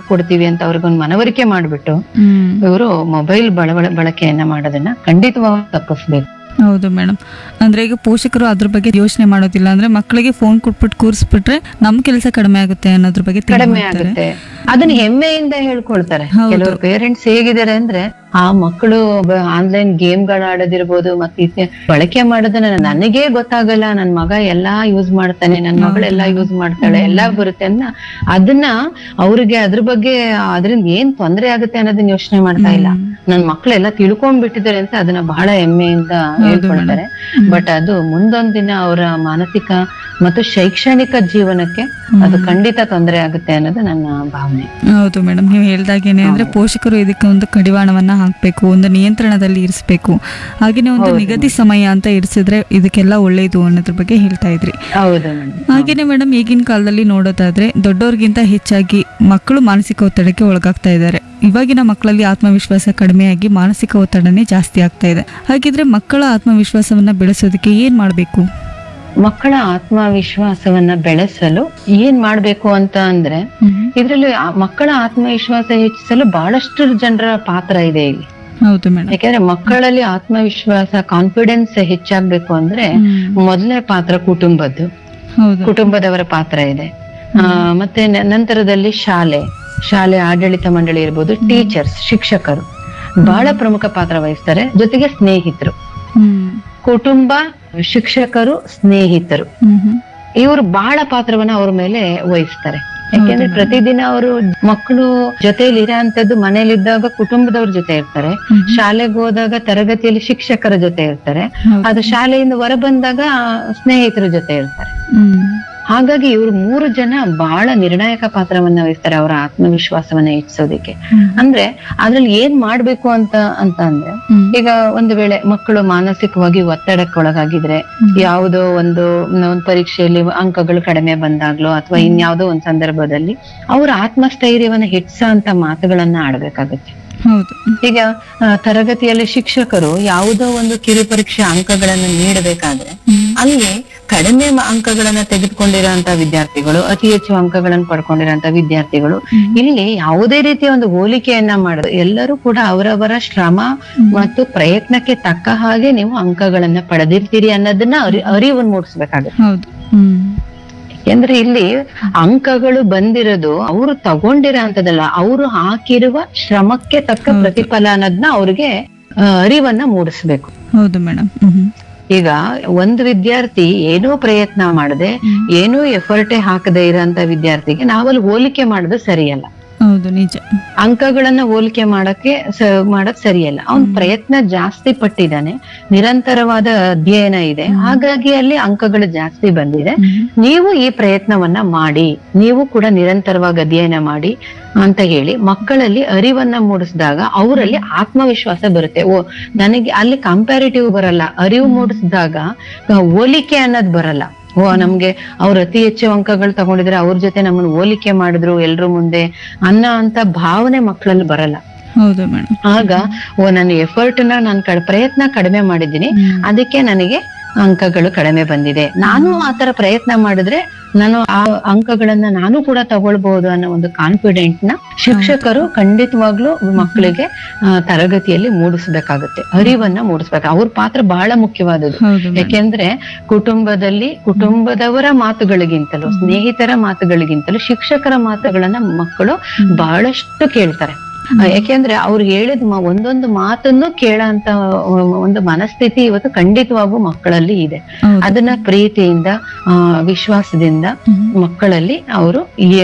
ಕೊಡ್ತೀವಿ ಅಂತ ಅವ್ರಿಗೊಂದು ಮನವರಿಕೆ ಮಾಡ್ಬಿಟ್ಟು ಹ್ಮ್ ಇವರು ಮೊಬೈಲ್ ಬಳವಳ ಬಳಕೆಯನ್ನ ಮಾಡೋದನ್ನ ಖಂಡಿತವಾಗಿ ತಪ್ಪಿಸ್ಬೇಕು ಹೌದು ಮೇಡಮ್ ಅಂದ್ರೆ ಈಗ ಪೋಷಕರು ಅದ್ರ ಬಗ್ಗೆ ಯೋಚನೆ ಮಾಡೋದಿಲ್ಲ ಅಂದ್ರೆ ಮಕ್ಕಳಿಗೆ ಫೋನ್ ಕೊಟ್ಬಿಟ್ಟು ಕೂರಿಸ್ಬಿಟ್ರೆ ನಮ್ ಕೆಲಸ ಕಡಿಮೆ ಆಗುತ್ತೆ ಅನ್ನೋದ್ರ ಬಗ್ಗೆ think ಕಡಿಮೆ ಮಾಡ್ತಾರೆ. ಆಗುತ್ತೆ ಅದನ್ನ ಹೆಮ್ಮೆಯಿಂದ ಹೇಳ್ಕೊಳ್ತಾರೆ ಹೌದು. ಕೆಲವರು ಪೇರೆಂಟ್ಸ್ ಹೇಗಿದ್ದಾರೆ ಅಂದ್ರೆ ಆ ಮಕ್ಕಳು ಆನ್ಲೈನ್ ಗೇಮ್ ಗಳು ಆಡೋದಿರ್ಬೋದು ಮತ್ತೆ ಇತ್ಯ- ಬಳಕೆ ಮಾಡೋದನ್ನ ನನಗೆ ಗೊತ್ತಾಗಲ್ಲ ನನ್ ಮಗ ಎಲ್ಲಾ ಯೂಸ್ ಮಾಡ್ತಾನೆ ನನ್ ಮಗಳೆಲ್ಲಾ ಯೂಸ್ ಮಾಡ್ತಾಳೆ ಎಲ್ಲಾ ಬರುತ್ತೆ ಅನ್ನ ಅದನ್ನ ಅವ್ರಿಗೆ ಅದ್ರ ಬಗ್ಗೆ ಅದರಿಂದ ಏನ್ ತೊಂದರೆ ಆಗುತ್ತೆ ಅನ್ನೋದನ್ನ ಯೋಚನೆ ಮಾಡ್ತಾ ಇಲ್ಲ ನನ್ ಮಕ್ಳೆಲ್ಲ ತಿಳ್ಕೊಂಡ್ಬಿಟ್ಟಿದ್ದಾರೆ ಅಂತ ಅದನ್ನ ಬಹಳ ಹೆಮ್ಮೆಯಿಂದ ಹೇಳ್ಕೊಳ್ತಾರೆ ಬಟ್ ಅದು ಮುಂದೊಂದ್ ದಿನ ಅವರ ಮಾನಸಿಕ ಮತ್ತು ಶೈಕ್ಷಣಿಕ ಜೀವನಕ್ಕೆ ಅದು ಖಂಡಿತ ತೊಂದರೆ ಆಗುತ್ತೆ ಅನ್ನೋದು ನನ್ನ ಭಾವನೆ ಹೌದು ಮೇಡಮ್ ನೀವು ಹೇಳ್ದಾಗೇನೆ ಅಂದ್ರೆ ಪೋಷಕರು ಇದಕ್ಕೆ ಒಂದು ಕಡಿವಾಣವನ್ನ ಹಾಕ್ಬೇಕು ಒಂದು ನಿಯಂತ್ರಣದಲ್ಲಿ ಇರಿಸ್ಬೇಕು ಹಾಗೇನೆ ಒಂದು ನಿಗದಿ ಸಮಯ ಅಂತ ಇರಿಸಿದ್ರೆ ಇದಕ್ಕೆಲ್ಲ ಒಳ್ಳೇದು ಅನ್ನೋದ್ರ ಬಗ್ಗೆ ಹೇಳ್ತಾ ಇದ್ರಿ ಹೌದು ಮೇಡಮ್ ಹಾಗೇನೆ ಮೇಡಮ್ ಈಗಿನ ಕಾಲದಲ್ಲಿ ನೋಡೋದಾದ್ರೆ ದೊಡ್ಡವ್ರಿಗಿಂತ ಹೆಚ್ಚಾಗಿ ಮಕ್ಕಳು ಮಾನಸಿಕ ಒತ್ತಡಕ್ಕೆ ಒಳಗಾಗ್ತಾ ಇದ್ದಾರೆ ಇವಾಗಿನ ಮಕ್ಕಳಲ್ಲಿ ಆತ್ಮವಿಶ್ವಾಸ ಕಡಿಮೆಯಾಗಿ ಮಾನಸಿಕ ಒತ್ತಡನೇ ಜಾಸ್ತಿ ಆಗ್ತಾ ಇದೆ ಹಾಗಿದ್ರೆ ಮಕ್ಕಳ ಆತ್ಮವಿಶ್ವಾಸವನ್ನ ಬೆಳೆಸೋದಕ್ಕೆ ಏನ್ ಮಾಡಬೇಕು ಮಕ್ಕಳ ಆತ್ಮವಿಶ್ವಾಸವನ್ನ ಬೆಳೆಸಲು ಏನ್ ಮಾಡ್ಬೇಕು ಅಂತ ಅಂದ್ರೆ ಇದ್ರಲ್ಲಿ ಆ ಮಕ್ಕಳ ಆತ್ಮವಿಶ್ವಾಸ ಹೆಚ್ಚಿಸಲು ಬಹಳಷ್ಟು ಜನರ ಪಾತ್ರ ಇದೆ ಇಲ್ಲಿ ಹೌದು ಮೇಡಮ್ ಯಾಕಂದ್ರೆ ಮಕ್ಕಳಲ್ಲಿ ಆತ್ಮವಿಶ್ವಾಸ ಕಾನ್ಫಿಡೆನ್ಸ್ ಹೆಚ್ಚಾಗ್ಬೇಕು ಅಂದ್ರೆ ಮೊದಲನೇ ಪಾತ್ರ ಕುಟುಂಬದ್ದು ಹೌದು ಕುಟುಂಬದವರ ಪಾತ್ರ ಇದೆ ಆ, ಮತ್ತೆ ನ- ನಂತರದಲ್ಲಿ ಶಾಲೆ ಶಾಲೆ ಆಡಳಿತ ಮಂಡಳಿ ಇರ್ಬೋದು ಟೀಚರ್ಸ್ ಶಿಕ್ಷಕರು ಬಹಳ ಪ್ರಮುಖ ಪಾತ್ರ ವಹಿಸ್ತಾರೆ ಜೊತೆಗೆ ಸ್ನೇಹಿತರು ಹ್ಮ್ ಕುಟುಂಬ ಶಿಕ್ಷಕರು ಸ್ನೇಹಿತರು ಹ್ಮ್ ಹ್ಮ್ ಇವರು ಬಹಳ ಪಾತ್ರವನ್ನ ಅವ್ರ ಮೇಲೆ ವಹಿಸ್ತಾರೆ ಯಾಕೆಂದ್ರೆ ಪ್ರತಿದಿನ ಅವರು ಮಕ್ಕಳು ಜೊತೆಲಿ ಇರೋಂಥದ್ದು ಮನೇಲಿದ್ದಾಗ ಕುಟುಂಬದವ್ರ ಜೊತೆ ಇರ್ತಾರೆ ಶಾಲೆಗೆ ಹೋದಾಗ ತರಗತಿಯಲ್ಲಿ ಶಿಕ್ಷಕರ ಜೊತೆ ಇರ್ತಾರೆ ಹೌದು. ಅದು ಶಾಲೆಯಿಂದ ಹೊರ ಬಂದಾಗ ಸ್ನೇಹಿತರ ಜೊತೆ ಇರ್ತಾರೆ ಹ್ಮ್ ಹಾಗಾಗಿ ಇವ್ರು ಮೂರು ಜನ ಬಹಳ ನಿರ್ಣಾಯಕ ಪಾತ್ರವನ್ನ ವಹಿಸ್ತಾರೆ ಅವರ ಆತ್ಮವಿಶ್ವಾಸವನ್ನ ಹೆಚ್ಚಿಸೋದಿಕ್ಕೆ ಹ್ಮ್. ಅಂದ್ರೆ ಅದ್ರಲ್ಲಿ ಏನ್ ಮಾಡ್ಬೇಕು ಅಂತ ಅಂತ ಅಂದ್ರೆ ಹ್ಮ್. ಈಗ ಒಂದು ವೇಳೆ ಮಕ್ಕಳು ಮಾನಸಿಕವಾಗಿ ಒತ್ತಡಕ್ಕೆ ಒಳಗಾಗಿದ್ರೆ ಯಾವುದೋ ಒಂದು ಒಂದು ಪರೀಕ್ಷೆಯಲ್ಲಿ ಅಂಕಗಳು ಕಡಿಮೆ ಬಂದಾಗ್ಲೋ ಅಥವಾ ಇನ್ಯಾವುದೋ ಒಂದು ಸಂದರ್ಭದಲ್ಲಿ ಅವರ ಆತ್ಮಸ್ಥೈರ್ಯವನ್ನ ಹೆಚ್ಚೋ ಅಂತ ಮಾತುಗಳನ್ನ ಆಡ್ಬೇಕಾಗುತ್ತೆ ಹೌದು ಈಗ ಆ, ತರಗತಿಯಲ್ಲಿ ಶಿಕ್ಷಕರು ಯಾವುದೋ ಒಂದು ಕಿರು ಪರೀಕ್ಷೆ ಅಂಕಗಳನ್ನು ನೀಡಬೇಕಾದ್ರೆ ಅಲ್ಲಿ ಕಡಿಮೆ ಮ- ಅಂಕಗಳನ್ನ ತೆಗೆದುಕೊಂಡಿರೋಂತ ವಿದ್ಯಾರ್ಥಿಗಳು ಅತಿ ಹೆಚ್ಚು ಅಂಕಗಳನ್ನು ಪಡ್ಕೊಂಡಿರೋಂತ ವಿದ್ಯಾರ್ಥಿಗಳು ಇಲ್ಲಿ ಯಾವುದೇ ರೀತಿಯ ಒಂದು ಹೋಲಿಕೆಯನ್ನ ಮಾಡೋದು ಎಲ್ಲರೂ ಕೂಡ ಅವರವರ ಶ್ರಮ ಮತ್ತು ಪ್ರಯತ್ನಕ್ಕೆ ತಕ್ಕ ಹಾಗೆ ನೀವು ಅಂಕಗಳನ್ನ ಪಡೆದಿರ್ತೀರಿ ಅನ್ನೋದನ್ನ ಅರಿ ಅರಿವನ್ನು ಮೂಡಿಸ್ಬೇಕಾಗುತ್ತೆ ಹೌದು ಹ್ಮ್ ಯಾಕೆಂದ್ರೆ ಇಲ್ಲಿ ಅಂಕಗಳು ಬಂದಿರೋದು ಅವರು ತಗೊಂಡಿರೋ ಅಂತದಲ್ಲ ಅವರು ಹಾಕಿರುವ ಶ್ರಮಕ್ಕೆ ತಕ್ಕ ಪ್ರತಿಫಲ ಅನ್ನೋದನ್ನ ಅವ್ರಿಗೆ ಆ, ಅರಿವನ್ನ ಮೂಡಿಸ್ಬೇಕು ಹೌದು ಮೇಡಮ್ ಹ್ಮ್ ಈಗ ಒಂದು ವಿದ್ಯಾರ್ಥಿ ಏನೂ ಪ್ರಯತ್ನ ಮಾಡದೆ ಏನೂ ಎಫರ್ಟೇ ಹಾಕದೆ ಇರೋಂತ ವಿದ್ಯಾರ್ಥಿಗೆ ನಾವಲ್ಲಿ ಹೋಲಿಕೆ ಮಾಡೋದು ಸರಿಯಲ್ಲ ಹೌದು ನಿಜ ಅಂಕಗಳನ್ನ ಹೋಲಿಕೆ ಮಾಡಕ್ಕೆ ಸ- ಮಾಡಕ್ ಸರಿಯಲ್ಲ ಅವನ್ ಪ್ರಯತ್ನ ಜಾಸ್ತಿ ಪಟ್ಟಿದ್ದಾನೆ ನಿರಂತರವಾದ ಅಧ್ಯಯನ ಇದೆ ಹಾಗಾಗಿ ಅಲ್ಲಿ ಅಂಕಗಳು ಜಾಸ್ತಿ ಬಂದಿದೆ ನೀವು ಈ ಪ್ರಯತ್ನವನ್ನ ಮಾಡಿ ನೀವು ಕೂಡ ನಿರಂತರವಾಗಿ ಅಧ್ಯಯನ ಮಾಡಿ ಅಂತ ಹೇಳಿ ಮಕ್ಕಳಲ್ಲಿ ಅರಿವನ್ನ ಮೂಡಿಸಿದಾಗ ಅವರಲ್ಲಿ ಆತ್ಮವಿಶ್ವಾಸ ಬರುತ್ತೆ ಓ ನನಗೆ ಅಲ್ಲಿ ಕಂಪ್ಯಾರಿಟಿವ್ ಬರಲ್ಲ ಅರಿವು ಮೂಡಿಸಿದಾಗ ಆ, ಹೋಲಿಕೆ ಅನ್ನೋದು ಬರಲ್ಲ ಓ ನಮ್ಗೆ ಅವ್ರು ಅತಿ ಹೆಚ್ಚು ಅಂಕಗಳು ತಗೊಂಡಿದ್ರೆ ಅವ್ರ ಜೊತೆ ನಮ್ಮನ್ನ ಹೋಲಿಕೆ ಮಾಡಿದ್ರು ಎಲ್ರ ಮುಂದೆ ಅನ್ನೋ ಅಂತ ಭಾವನೆ ಮಕ್ಕಳಲ್ಲಿ ಬರಲ್ಲ ಹೌದು ಮೇಡಮ್ ಆಗ ಓ ನನ್ನ ಎಫರ್ಟ್ ನ ನಾನು ಕಡ್ ಪ್ರಯತ್ನ ಕಡಿಮೆ ಮಾಡಿದ್ದೀನಿ ಅದಕ್ಕೆ ನನಗೆ ಅಂಕಗಳು ಕಡಿಮೆ ಬಂದಿದೆ ನಾನು ಆತರ ಪ್ರಯತ್ನ ಮಾಡಿದ್ರೆ ನಾನು ಆ ಅಂಕಗಳನ್ನ ನಾನು ಕೂಡ ತಗೊಳ್ಬಹುದು ಅನ್ನೋ ಒಂದು ಕಾನ್ಫಿಡೆಂಟ್ ನ ಶಿಕ್ಷಕರು ಖಂಡಿತವಾಗ್ಲೂ ಮಕ್ಕಳಿಗೆ ಆ, ತರಗತಿಯಲ್ಲಿ ಮೂಡಿಸ್ಬೇಕಾಗುತ್ತೆ ಅರಿವನ್ನ ಮೂಡಿಸ್ಬೇಕು ಅವ್ರ ಪಾತ್ರ ಬಹಳ ಮುಖ್ಯವಾದದ್ದು ಹೌದು ಮೇಡಮ್ ಯಾಕೆಂದ್ರೆ ಕುಟುಂಬದಲ್ಲಿ ಕುಟುಂಬದವರ ಮಾತುಗಳಿಗಿಂತಲೂ ಸ್ನೇಹಿತರ ಮಾತುಗಳಿಗಿಂತಲೂ ಶಿಕ್ಷಕರ ಮಾತುಗಳನ್ನ ಮಕ್ಕಳು ಬಹಳಷ್ಟು ಕೇಳ್ತಾರೆ ಆ, ಯಾಕೆಂದ್ರೆ ಅವ್ರು ಹೇಳಿದ ಮ- ಒಂದೊಂದು ಮಾತನ್ನು ಕೇಳಂತ ಒಂದು ಮನಸ್ಥಿತಿ ಇವತ್ತು ಖಂಡಿತವಾಗೂ ಮಕ್ಕಳಲ್ಲಿ ಇದೆ ಹೌದು. ಅದನ್ನ ಪ್ರೀತಿಯಿಂದ ಆ, ವಿಶ್ವಾಸದಿಂದ ಮಕ್ಕಳಲ್ಲಿ ಅವರು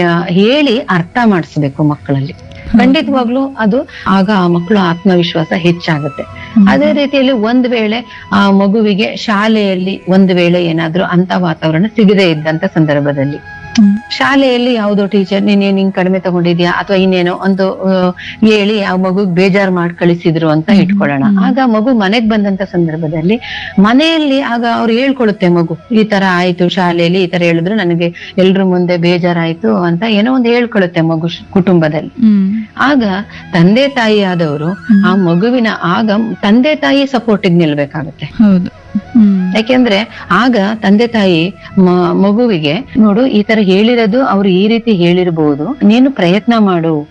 ಹೇಳಿ ಅರ್ಥ ಮಾಡಿಸ್ಬೇಕು ಮಕ್ಕಳಲ್ಲಿ ಖಂಡಿತವಾಗ್ಲೂ ಅದು ಆಗ ಆ ಮಕ್ಕಳು ಆತ್ಮವಿಶ್ವಾಸ ಹೆಚ್ಚಾಗುತ್ತೆ ಅದೇ ರೀತಿಯಲ್ಲಿ ಒಂದ್ ವೇಳೆ ಆ ಮಗುವಿಗೆ ಶಾಲೆಯಲ್ಲಿ ಒಂದ್ ವೇಳೆ ಏನಾದ್ರೂ ಅಂತ ವಾತಾವರಣ ಸಿಗದೇ ಇದ್ದಂತ ಸಂದರ್ಭದಲ್ಲಿ ಹ್ಮ್. ಶಾಲೆಯಲ್ಲಿ ಯಾವ್ದೋ ಟೀಚರ್ ನೀನೇನ್ ಹಿಂಗ್ ಕಡಿಮೆ ತಗೊಂಡಿದ್ಯಾ ಅಥವಾ ಇನ್ನೇನೋ ಒಂದು ಆ, ಹೇಳಿ ಆ ಮಗು ಬೇಜಾರ್ ಮಾಡಿ ಕಳಿಸಿದ್ರು ಅಂತ ಇಟ್ಕೊಳ್ಳೋಣ ಆಗ ಮಗು ಮನೆಗ್ ಬಂದಂತ ಸಂದರ್ಭದಲ್ಲಿ ಮನೆಯಲ್ಲಿ ಆಗ ಅವ್ರು ಹೇಳ್ಕೊಳುತ್ತೆ ಮಗು ಈ ತರ ಆಯ್ತು ಶಾಲೆಯಲ್ಲಿ ಈ ತರ ಹೇಳಿದ್ರು ನನಗೆ ಎಲ್ರ ಮುಂದೆ ಬೇಜಾರಾಯ್ತು ಅಂತ ಏನೋ ಒಂದು ಹೇಳ್ಕೊಳುತ್ತೆ ಮಗು ಶ್- ಕುಟುಂಬದಲ್ಲಿ ಹ್ಮ್ ಆಗ ತಂದೆ ತಾಯಿ ಆದವರು ಆ ಮಗುವಿನ ಆಗ ತಂದೆ ತಾಯಿ ಸಪೋರ್ಟಿಗೆ ನಿಲ್ಬೇಕಾಗುತ್ತೆ ಹೌದು ಹ್ಮ್ ಯಾಕೆಂದ್ರೆ ಆಗ ತಂದೆ ತಾಯಿ ಮ- ಮಗುವಿಗೆ ನೋಡು ಈ ತರ ಹೇಳಿರೋದು ಅವ್ರು ಈ ರೀತಿ ಹೇಳಿರ್ಬೋದು ನೀನು ಪ್ರಯತ್ನ ಮಾಡು